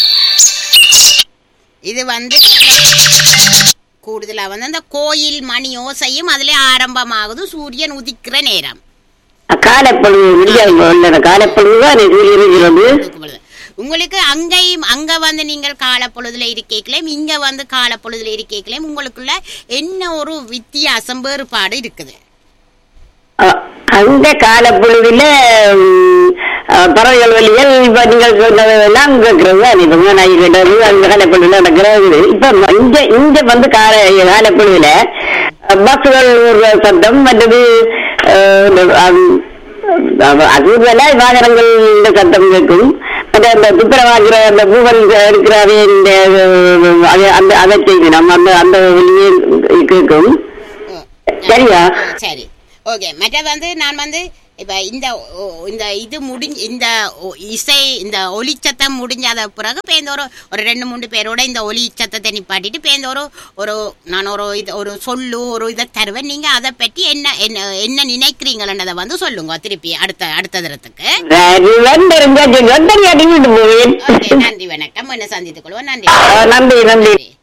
இது வந்து கூடுதலா வந்து அந்த கோயில் மணி ஓசையும் அதுல ஆரம்பமாகுது சூரியன் உதிக்கிற நேரம் காலைப்பொழுது விடியாத காலைப்பொழுது தான் சூரியன் இருக்கிறது இருக்கும் பொழுது. உங்களுக்கு அங்கேயும் அங்க வந்து நீங்கள் காலப்பொழுதுல இருக்கீங்களேயும் இங்க வந்து காலப்பொழுதுல இருக்கீங்களேயும் உங்களுக்குள்ள என்ன ஒரு வித்தியாசம் வேறுபாடு இருக்குது அ- அந்த காலப்பொழுதுல ம், அ, பறவைகள் வழிகள் இப்ப நீங்கள் சொன்னதெல்லாம் கேட்கறது தான் இப்ப நாய் கேட்டது அந்த காலப்பொழுதுல நடக்கிறது இப்ப ம- இங்க இங்க வந்து கால காலப்பொழுதுல அ, பஸ்கள் ஒரு சத்தம் மற்றது அ, இந்த, அம், அ- அதுவெல்லாம் வாகனங்கள் இந்த சத்தம் கேட்கும் மற்ற அந்த துப்புரவாகிற அந்த பூவல் இருக்கிறாவே இந்த அ, அது- அந்த அதை செய்து நம்ம அந்த அந்த வெளியே கேட்கும் ஓ, சரியா ஓ, சரி ஓகே மற்றது வந்து நான் வந்து இப்ப இந்த ஓ, இந்த இது முடிஞ்சு இந்த ஓ- இசை இந்த ஒலிச்சத்தம் முடிஞ்சாத பிறகு பேருந்து ஒரு ஒரு ரெண்டு மூணு பேரோட இந்த ஒலி சத்தத்தை நிப்பாட்டிட்டு பேருந்து ஒரு ஒரு நான் ஒரு இது ஒரு சொல்லு ஒரு இதை தருவேன் நீங்க அதை பற்றி என்ன என்ன என்ன நினைக்கிறீங்களன்றதை வந்து சொல்லுங்க திருப்பி அடுத்த அடுத்த தரத்துக்கு ரெண்டு தெரியாட்டி விட்டு போவேன் ஓகே நன்றி வணக்கம் என்ன சந்தித்துக் கொள்வோம் நன்றி நன்றி நன்றி சரி.